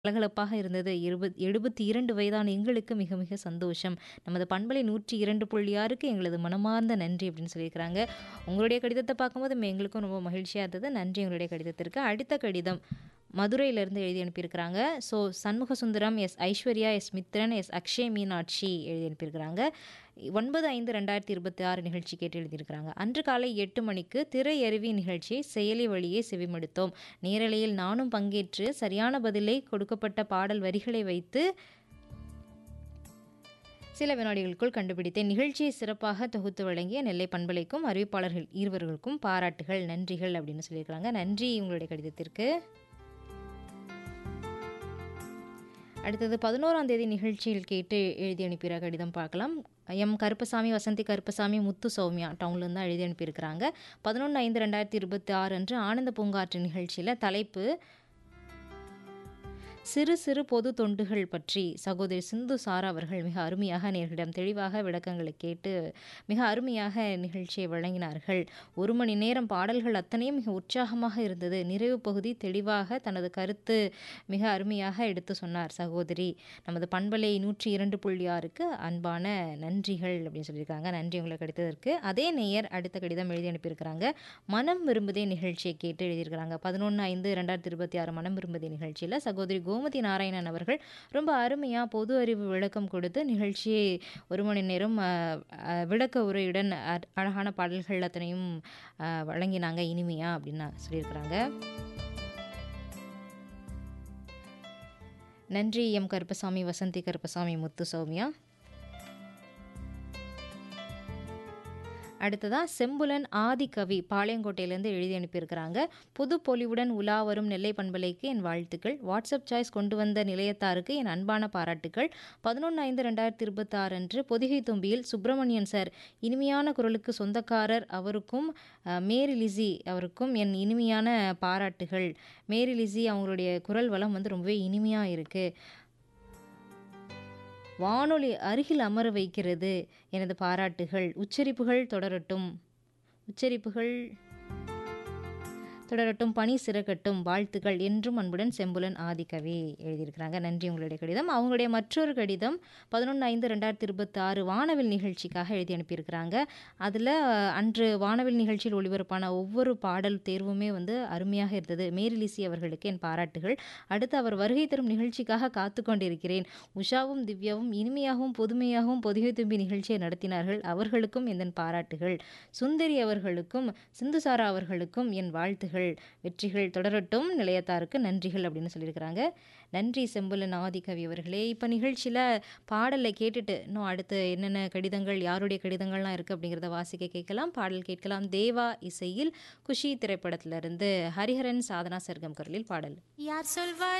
கலகலப்பாக இருந்தது. இருபத் 72 வயதான எங்களுக்கு மிக மிக சந்தோஷம். நமது பண்பலை 102.6க்கு எங்களது மனமார்ந்த நன்றி அப்படின்னு சொல்லியிருக்கிறாங்க. உங்களுடைய கடிதத்த பார்க்கும்போது எங்களுக்கும் ரொம்ப மகிழ்ச்சியா இருந்தது. நன்றி உங்களுடைய கடிதத்திற்கு. அடுத்த கடிதம் மதுரையிலிருந்து எழுதி அனுப்பியிருக்கிறாங்க. So Shanmuga Sundaram, S. Aishwarya, S. Mithran, S. Akshay Meenakshi எழுதி அனுப்பியிருக்கிறாங்க. 9/5/2026 நிகழ்ச்சி கேட்டு எழுதியிருக்கிறாங்க. அன்று காலை 8 மணிக்கு திரையருவி நிகழ்ச்சியை செயலி வழியே செவிமடுத்தோம். நேரலையில் நானும் பங்கேற்று சரியான பதிலை கொடுக்கப்பட்ட பாடல் வரிகளை வைத்து சில வினாடிகளுக்குள் கண்டுபிடித்தேன். நிகழ்ச்சியை சிறப்பாக தொகுத்து வழங்கிய நெல்லை பண்பலைக்கும், அறிவிப்பாளர்கள் இருவர்களுக்கும் பாராட்டுகள், நன்றிகள் அப்படின்னு சொல்லியிருக்கிறாங்க. நன்றி உங்களுடைய கடிதத்திற்கு. அடுத்தது 11ஆம் தேதி நிகழ்ச்சியில் கேட்டு எழுதி அனுப்பிற கடிதம் பார்க்கலாம். எம். கருப்பசாமி, வசந்தி கருப்பசாமி, முத்து சௌமியா டவுன்லேருந்து தான் எழுதி அனுப்பியிருக்கிறாங்க. 11/5/2026 அன்று ஆனந்த பூங்காற்று நிகழ்ச்சியில தலைப்பு சிறு சிறு பொது தொண்டுகள் பற்றி சகோதரி சிந்து சாரா அவர்கள் மிக அருமையாக நேயர்களிடம் தெளிவாக விளக்கங்களை கேட்டு மிக அருமையாக நிகழ்ச்சியை வழங்கினார்கள். 1 மணி நேரம் பாடல்கள் அத்தனையும் மிக உற்சாகமாக இருந்தது. நிறைவு பகுதி தெளிவாக தனது கருத்து மிக அருமையாக எடுத்து சொன்னார் சகோதரி. நமது பண்பலை 102.6க்கு அன்பான நன்றிகள் அப்படின்னு சொல்லியிருக்காங்க. நன்றி உங்களுக்கு கிடைத்ததற்கு. அதே நேயர் அடுத்த கடிதம் எழுதி அனுப்பியிருக்கிறாங்க. மனம் விரும்புதே நிகழ்ச்சியை கேட்டு எழுதியிருக்கிறாங்க. 11/5/2026 மனம் விரும்புதே நிகழ்ச்சியில சகோதரி கோமதி நாராயணன் அவர்கள் ரொம்ப அருமையா பொது அறிவு விளக்கம் கொடுத்து நிகழ்ச்சியை 1 மணி நேரம் அ அ விளக்க உரையுடன் அ அழகான பாடல்கள் அத்தனையும் அ வழங்கினாங்க இனிமையா அப்படின்னு சொல்லியிருக்கிறாங்க. நன்றி எம். கருப்பசாமி, வசந்தி கருப்பசாமி, முத்து சௌமியா. அடுத்ததா செம்புலன் ஆதிகவி பாளையங்கோட்டையிலேருந்து எழுதி அனுப்பியிருக்கிறாங்க. புது பொலிவுடன் உலா வரும் நெல்லை பண்பலைக்கு என் வாழ்த்துக்கள். வாட்ஸ்அப் சாய்ஸ் கொண்டு வந்த நிலையத்தாருக்கு என் அன்பான பாராட்டுக்கள். 11/5/2026 அன்று பொதிகை தும்பியில் சுப்பிரமணியன் சார் இனிமையான குரலுக்கு சொந்தக்காரர் அவருக்கும் அ மேரி லிஸி அவருக்கும் என் இனிமையான பாராட்டுகள். மேரி லிஸி அவங்களுடைய குரல் வளம் வந்து ரொம்பவே இனிமையா இருக்கு. வானொலி அருகில் அமர வைக்கிறது. எனது பாராட்டுகள். உச்சரிப்புகள் தொடரட்டும் உச்சரிப்புகள் தொடரட்டும். பணி சிறக்கட்டும். வாழ்த்துக்கள். என்றும் அன்புடன் செம்புலன் ஆதிகவி எழுதியிருக்கிறாங்க. நன்றி உங்களுடைய கடிதம். அவங்களுடைய மற்றொரு கடிதம் 11/5/2026 வானவில் நிகழ்ச்சிக்காக எழுதி அனுப்பியிருக்கிறாங்க. அதில அன்று வானவில் நிகழ்ச்சியில் ஒளிபரப்பான ஒவ்வொரு பாடல் தேர்வுமே வந்து அருமையாக இருந்தது. மேரி லிஸி அவர்களுக்கு என் பாராட்டுகள். அடுத்து அவர் வருகை தரும் நிகழ்ச்சிக்காக காத்துக் கொண்டிருக்கிறேன். உஷாவும், திவ்யாவும் இனிமையாகவும், புதுமையாகவும் பொதிகை தும்பி நிகழ்ச்சியை நடத்தினார்கள். அவர்களுக்கும் எந்தன் பாராட்டுகள். சுந்தரி அவர்களுக்கும், சிந்து சாரா அவர்களுக்கும் என் வாழ்த்துகள். வெற்றிகள் தொடரட்டும். நிலையத்தாருக்கு நன்றிகள் அப்படின்னு சொல்லியிருக்கிறாங்க. நன்றி செம்புலன் ஆதிகவி அவர்களே. இப்ப நிகழ்ச்சியில பாடலை கேட்டுட்டு இன்னும் அடுத்து என்னென்ன கடிதங்கள், யாருடைய கடிதங்கள்லாம் இருக்கு அப்படிங்கிறத வாசிக்க கேட்கலாம். பாடல் கேட்கலாம். தேவா இசையில் குஷி திரைப்படத்திலிருந்து ஹரிஹரன், சாதனா சர்கம் குரலில் பாடல். யார் சொல்வார்